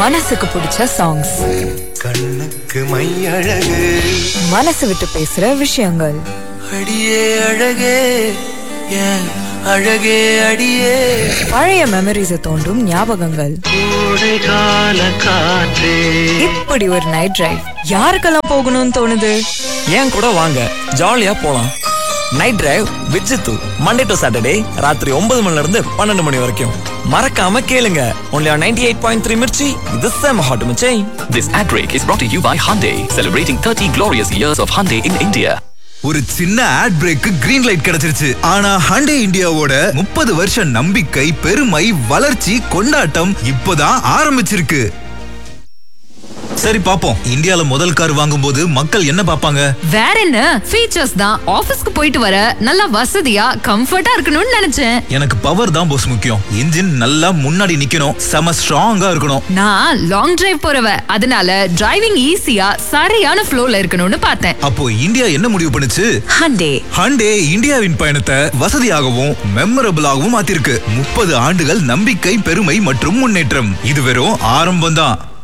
மனசுக்கு பிடிச்ச சாங்ஸ் கண்ணுக்கு மையழகு மனசு விட்டு பேசுற விஷயங்கள் அடியே அழகே ஏன் அழகே அடியே பழைய மெமரிஸை தோண்டும் ஞாபகங்கள் கோடை கால காற்றே இப்படி ஒரு நைட் டிரைவ் யாருக்கெல்லாம் போகணும்னு தோணுது ஏன் கூட வாங்க ஜாலியா போலாம் night drive with Jithu Monday to Saturday ராத்திரி ஒன்பது மணில இருந்து பன்னெண்டு மணி வரைக்கும் மறக்காம கேளுங்க only ninety eight point three Mirchi இது செம ஹாட் மிச்சை This ad break is brought to you by Hyundai, celebrating 30 glorious years of Hyundai in India. ஒரு சின்ன ஆட் பிரேக்கு கிரீன் லைட் கிடைச்சிருச்சு ஆனா ஹண்டே இந்தியாவோட முப்பது வருஷ நம்பிக்கை பெருமை வளர்ச்சி கொண்டாட்டம் இப்பதான் ஆரம்பிச்சிருக்கு சரி பாப்போம் இந்தியால முதல் கார் வாங்கும்போது மக்கள் என்ன பாப்பாங்க வேற என்ன ஃபீச்சர்ஸ் தான் ஆபீஸ்க்கு போயிட்டு வர நல்லா வசதியா கம்ஃபர்ட்டா இருக்கணும்னு நினைச்சேன் எனக்கு பவர் தான் போஸ் முக்கியம் இன்ஜின் நல்லா முன்னாடி நிக்கணும் செம ஸ்ட்ராங்கா இருக்கணும் நான் லாங் டிரைவ் போறவ அதனால டிரைவிங் ஈஸியா சரியான ஃப்ளோல இருக்கணும்னு பார்த்தேன் அப்போ இந்தியா என்ன முடிவு பண்ணுச்சு ஹண்டே ஹண்டே இந்தியாவின் பயணத்தை வசதியாகவும் மெமரபிளாகவும் மாத்திருக்கு முப்பது ஆண்டுகள் நம்பிக்கை பெருமை மற்றும் முன்னேற்றம் இது வெறும் ஆரம்பம் தான்